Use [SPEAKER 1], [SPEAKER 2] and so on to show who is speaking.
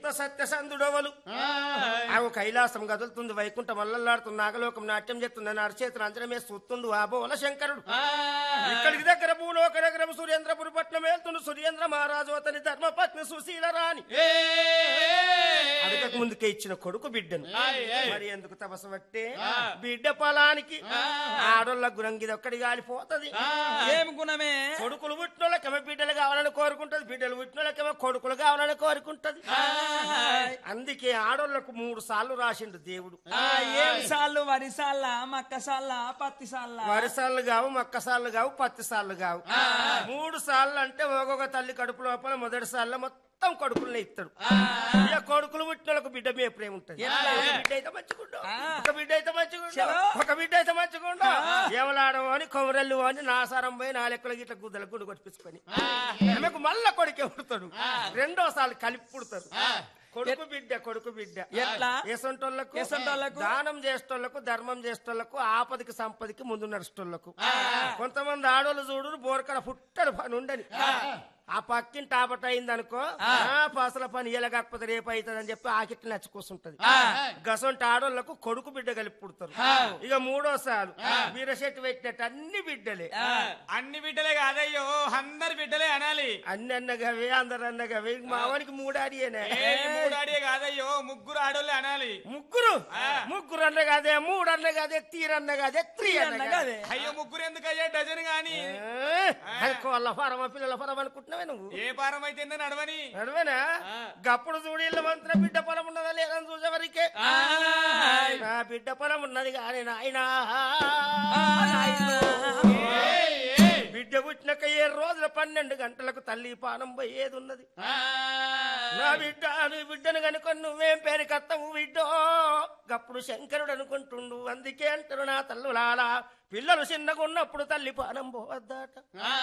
[SPEAKER 1] ఇంత సత్యసంధుడవలు ఆమె కైలాసం కదులుతుంది వైకుంఠం అల్లల్లాడుతుంది నాగలోకం నాట్యం చేస్తుంది అరచేతులు అంజనమే చూస్తుంది ఆ బోల శంకరుడు ఇక్కడికి దగ్గర భూలోక నగరం సురేంద్రపురి పట్నం వెళ్తున్న సురేంద్ర మహారాజు అతని ధర్మపత్ని సుశీల రాణి అడగక ముందుకే ఇచ్చిన కొడుకు బిడ్డను మరి ఎందుకు తపస్సు పట్టే బిడ్డ పొలానికి ఆడోళ్ళ గురంగిది ఒక్కడి గాలిపోతది
[SPEAKER 2] ఏం గుణమే
[SPEAKER 1] కొడుకులు పుట్టినోళ్ళకేమో బిడ్డలు కావాలని కోరుకుంటది బిడ్డలు పుట్టినోళ్ళకేమో కొడుకులు కావాలని కోరుకుంటది అందుకే ఆడోళ్లకు మూడు సార్లు రాసిండు దేవుడు
[SPEAKER 2] ఆ, ఏం సాళ్ళు వరి సాళ్ళ మక్క సాళ్ళ పత్తి సాళ్ళ
[SPEAKER 1] వరిసార్లు కావు మక్క సార్లు కావు పత్తి సార్లు కావు మూడు సార్లు అంటే ఒక్కొక్క తల్లి కడుపు లోపల మొదటి సార్లు మొత్తం కొడుకుల్ని ఇస్తాడు ఇక కొడుకులు పుట్టినోళ్ళకు బిడ్డ మీద ప్రేమ ఉంటుంది
[SPEAKER 2] ఎట్లా?
[SPEAKER 1] ఒక బిడ్డ అయితే మంచిగుండు
[SPEAKER 2] ఆ.
[SPEAKER 1] ఒక బిడ్డ అయితే మంచిగుండు
[SPEAKER 2] చలో.
[SPEAKER 1] ఒక బిడ్డ అయితే మంచిగుండు ఏమలాడము అని కొమరెల్లు అని నాసారం పోయి నా లెక్కల గిట్ల గుద్దల గుండు కొట్టించుకొని ఆమెకు మళ్ళా కొడుకే పుడతాడు రెండోసార్లు కలిపి పుడతారు కొడుకు బిడ్డ కొడుకు బిడ్డ
[SPEAKER 2] ఎట్లా?
[SPEAKER 1] ఎసంటోళ్లకు
[SPEAKER 2] ఎసంటోళ్ళకు?
[SPEAKER 1] దానం చేసేటోళ్లకు ధర్మం చేసేటోళ్లకు ఆపదకి సంపదకి ముందు నడుచుటోళ్లకు కొంతమంది ఆడోళ్ళు చూడు బోరకడ పుట్టడు పని ఉండని ఆ పక్కింటి టాపట్ అయింది అనుకో పసల పని ఇలా కాకపోతే రేపు అవుతుంది అని చెప్పి ఆకిట్ని నచ్చుకోసుంటది గసంటి ఆడోళ్లకు కొడుకు బిడ్డ కలిపి పుడతారు ఇక మూడోసారి బీరశెట్టి పెట్టినట్టు అన్ని బిడ్డలే
[SPEAKER 3] అన్ని బిడ్డలే కాదయ్యో అందరి బిడ్డలే అనాలి
[SPEAKER 1] అన్ని అన్నగవే అందరు అన్నగవే మావానికి మూడాడియేనే
[SPEAKER 3] ఏ మూడాడే కాదయ్యో ముగ్గురు ఆడోళ్ళే అనాలి
[SPEAKER 1] ముగ్గురు ముగ్గురు అన్న కాదే మూడు అన్న కాదే తీరన్న కాదే త్రీ అన్న
[SPEAKER 2] అన్న
[SPEAKER 1] కాదే
[SPEAKER 2] కదే
[SPEAKER 3] అయ్యో ముగ్గురు ఎందుకు అయ్యా డజన్ గాని
[SPEAKER 1] ఏ, అది కోళ్ళ ఫారమా పిల్లల ఫారం అనుకుంటున్నావే నువ్వు
[SPEAKER 3] ఏ పారం అయితే నడవని
[SPEAKER 1] నడవేనా గప్పుడు చూడు ఇళ్ళ మంత్ర బిడ్డ పొలం ఉన్నదా లేదని చూసేవరికే నా బిడ్డ పొలం ఉన్నది కానీ నాయనా బిడ్డ పుట్టినాక ఏ రోజుల పన్నెండు గంటలకు తల్లి పానం పోయేది ఉన్నది నా బిడ్డ నీ బిడ్డను కనుకొని నువ్వేం పేరు కత్తవు బిడ్డో గప్పుడు శంకరుడు అనుకుంటుండు అందుకే అంటారు నా తల్లులాలా పిల్లలు చిన్నగా ఉన్నప్పుడు తల్లి పానం పోవద్దట